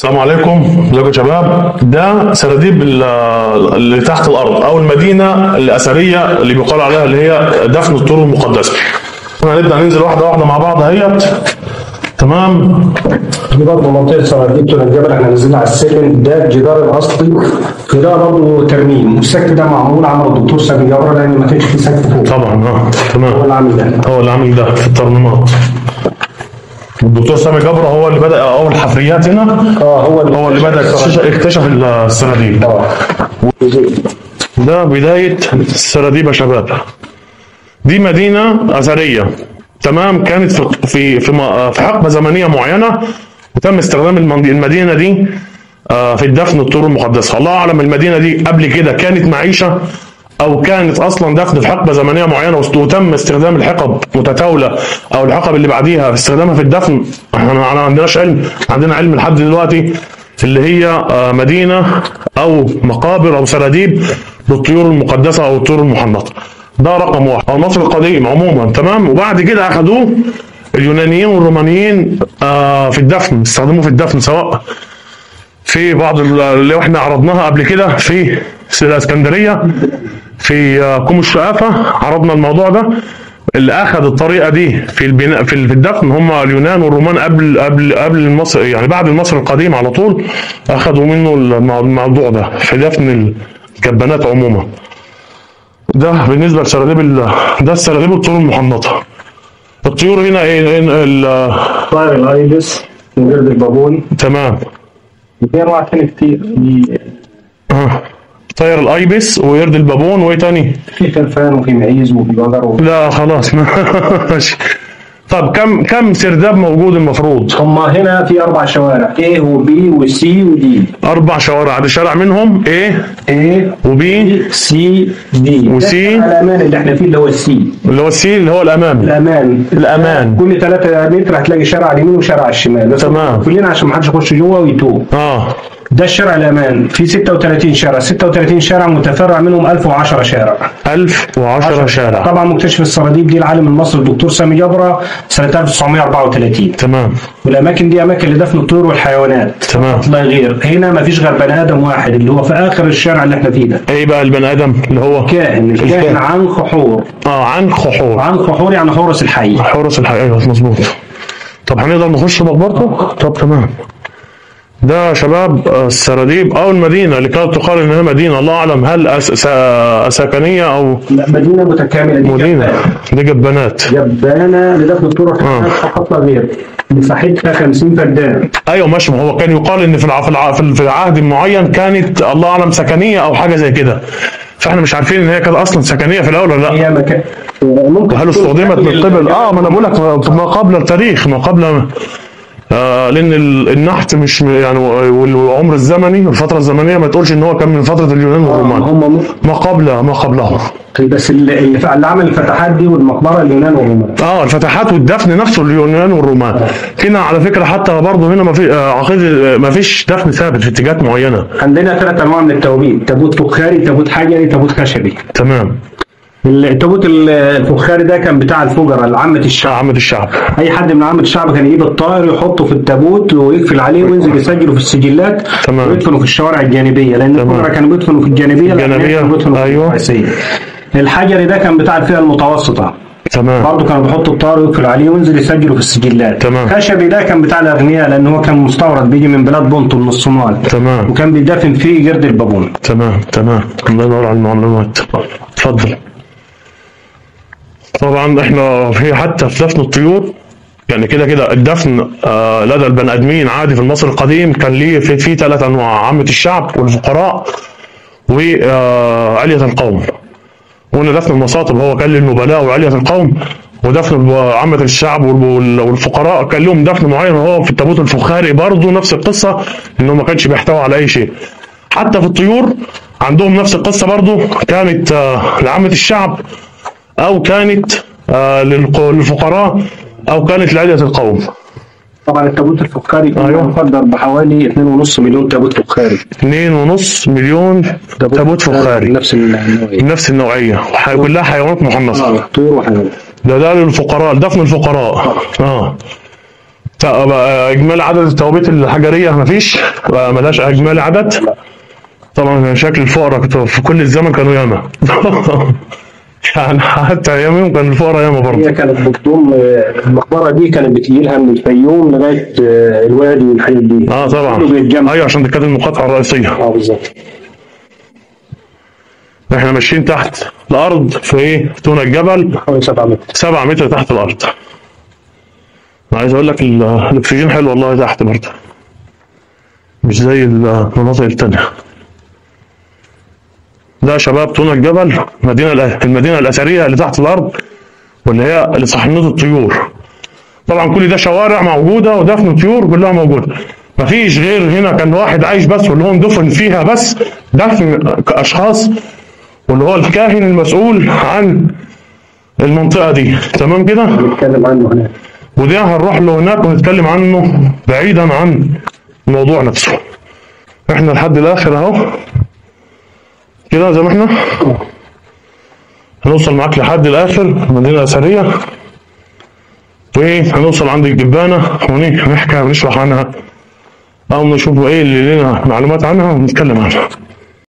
السلام عليكم ازيكم يا شباب ده سراديب ال- اللي تحت الارض او المدينه الاثريه اللي بيقال عليها اللي هي دفن الطور المقدسه هنبدا ننزل واحده واحده مع بعض اهيت تمام دي برضه منطقة سراديب تون الجبل احنا نزلنا على السلم ده الجدار الاصلي وده برضه ترميم والسقف ده معمول عمل الدكتور سامي جبر لان ما كانش في سقف فوق طبعا اه هو تمام اللي عامل ده هو اللي عامل ده في الترميمات الدكتور سامي جبره هو اللي بدا اول حفريات هنا اه هو اللي هو اللي بدا اكتشف اكتشف السراديب اه ده بداية السراديب يا شباب دي مدينة أثرية تمام كانت في في في, م- في حقبة زمنية معينة وتم استخدام المن- المدينة دي آه، في الدفن الطور المقدسة الله أعلم المدينة دي قبل كده كانت معيشة أو كانت أصلا دفن في حقبة زمنية معينة وست- وتم استخدام الحقب متتاولة أو الحقب اللي بعديها في استخدامها في الدفن احنا ما عندناش علم عندنا علم لحد دلوقتي اللي هي آه، مدينة أو مقابر أو سراديب للطيور المقدسة أو الطيور المحنطة ده رقم واحد أو مصر القديم عموما تمام وبعد كده أخدوه اليونانيين والرومانيين آه، في الدفن استخدموه في الدفن سواء في بعض ال- اللي احنا عرضناها قبل كده في الاسكندريه في آه، كوم الشقافه عرضنا الموضوع ده اللي اخذ الطريقه دي في البناء في ال- في الدفن هم اليونان والرومان قبل قبل قبل مصر يعني بعد مصر القديم على طول اخذوا منه المو- الموضوع ده في دفن الكبانات عموما ده بالنسبه لسراديب ال- ده السراديب الطيور المحنطه الطيور هنا ايه هنا ال- طائر الايبس وجرد البابون تمام في انواع تاني كتير في آه. طير الايبس ويرد البابون وايه تاني؟ في خرفان وفي معيز وفي بقر وفي لا خلاص ماشي طب كم كم سرداب موجود المفروض؟ هم هنا في اربع شوارع A وبي وسي ودي اربع شوارع ده شارع منهم ايه A وبي سي دي وسي. ده الامان اللي احنا فيه اللي هو السي اللي هو السي اللي هو الامامي الامان الامان كل 3 متر هتلاقي شارع على اليمين وشارع على الشمال بس تمام. كلنا عشان ما حدش يخش جوه ويتوه اه ده الشارع الامان في 36 شارع 36 شارع متفرع منهم 1010 شارع 1010 شارع طبعا مكتشف السراديب دي العالم المصري الدكتور سامي جبره سنه 1934 تمام والاماكن دي اماكن لدفن الطيور والحيوانات تمام. لا غير هنا ما فيش غير بني ادم واحد اللي هو في اخر الشارع اللي احنا فيه ده ايه بقى البني ادم اللي هو كاهن الكاهن الكاهن. عن خحور اه عن خحور عن خحور يعني حورس الحي حورس الحي ايوه مظبوط طب هنقدر نخش مقبرته؟ طب تمام ده يا شباب آه، السراديب او المدينه اللي كانت تقال انها مدينه الله اعلم هل أس... سا- سكنيه او لا مدينه متكامله دي مدينه دي جبانات جبانه لدفن الطيور والحيوانات فقط لا غير مساحتها 50 فدان ايوه ماشي ما هو كان يقال ان في الع... في, الع... في ال- في عهد معين كانت الله اعلم سكنيه او حاجه زي كده فاحنا مش عارفين ان هي كانت اصلا سكنيه في الاول ولا لا هي مكان ممكن هل تكون استخدمت من قبل اه ما انا بقول لك ما ما قبل التاريخ ما قبل آه لان ال- النحت مش م- يعني والعمر الزمني الفتره الزمنيه ما تقولش ان هو كان من فتره اليونان والرومان هم م- ما قبل ما قبله بس اللي اللي فع- اللي عمل الفتحات دي والمقبره اليونان والرومان اه الفتحات والدفن نفسه اليونان والرومان هنا على فكره حتى برضه هنا ما في آه عقيده ما فيش دفن ثابت في اتجاهات معينه عندنا ثلاث انواع من التوابيت تابوت فخاري تابوت حجري تابوت خشبي تمام التابوت ال- الفخاري ده كان بتاع الفجراء عامة الشعب عامة الشعب اي حد من عامة الشعب كان يجيب الطائر يحطه في التابوت ويقفل عليه وينزل يسجله في السجلات تمام. ويدفنه في الشوارع الجانبيه لان الفجراء كانوا بيدفنوا في الجانبيه لكن الجانبية، كانوا بيدفنوا في أيوة. الرئيسيه الحجري ده كان بتاع الفئه المتوسطه تمام برضه كانوا بيحطوا الطائر ويقفل عليه وينزل يسجله في السجلات تمام. خشبي ده كان بتاع الاغنياء لان هو كان مستورد بيجي من بلاد بونتو من الصومال تمام وكان بيدفن فيه جرد البابون تمام تمام الله ينور على المعلومات اتفضل طبعا احنا في حتى في دفن الطيور يعني كده كده الدفن آه لدى البني ادمين عادي في المصري القديم كان ليه في, في ثلاث انواع عامه الشعب والفقراء وعلية القوم وقلنا دفن المصاطب هو كان للنبلاء وعلية القوم ودفن عامة الشعب وال- والفقراء كان لهم دفن معين وهو في التابوت الفخاري برضه نفس القصة انه ما كانش بيحتوي على اي شيء حتى في الطيور عندهم نفس القصة برضه كانت آه، لعامة الشعب او كانت آه، للق- للفقراء او كانت لعلية القوم طبعا التابوت الفخاري كان أيوة. مقدر بحوالي 2.5 مليون تابوت فخاري 2.5 مليون تابوت فخاري نفس النوعيه نفس النوعية وح- كلها حيوانات محنطة اه طيور وحيوانات ده ده للفقراء دفن الفقراء اه ت- بقى اجمالي عدد التوابيت الحجريه مفيش بقى ملهاش اجمالي عدد طبعا شكل الفقراء كنت في كل الزمن كانوا ياما يعني حتى ايامهم كان الفقراء ياما برضه هي كانت بتضم آه، المقبره دي كانت بتجي لها من الفيوم لغايه آه، الوادي والحاجات دي اه طبعا كله بيتجمع ايوه عشان دي كانت المقاطعه الرئيسيه اه بالظبط احنا ماشيين تحت الارض في ايه في تونة الجبل حوالي 7 متر 7 متر تحت الارض انا عايز اقول لك ال- الاكسجين حلو والله تحت برضه مش زي المناطق التانية ده شباب تونة الجبل مدينة الأ- المدينة الأثرية اللي تحت الأرض واللي هي لصحنات الطيور طبعا كل ده شوارع موجودة ودفن طيور كلها موجودة مفيش غير هنا كان واحد عايش بس واللي هو اندفن فيها بس دفن أشخاص واللي هو الكاهن المسؤول عن المنطقة دي تمام كده نتكلم عنه هناك وده هنروح له هناك ونتكلم عنه بعيدا عن الموضوع نفسه احنا لحد الاخر اهو كده زي ما احنا هنوصل معاك لحد الاخر مدينة اثرية وهنوصل عند الجبانة ونحكي ونشرح عنها او نشوف ايه اللي لنا معلومات عنها ونتكلم عنها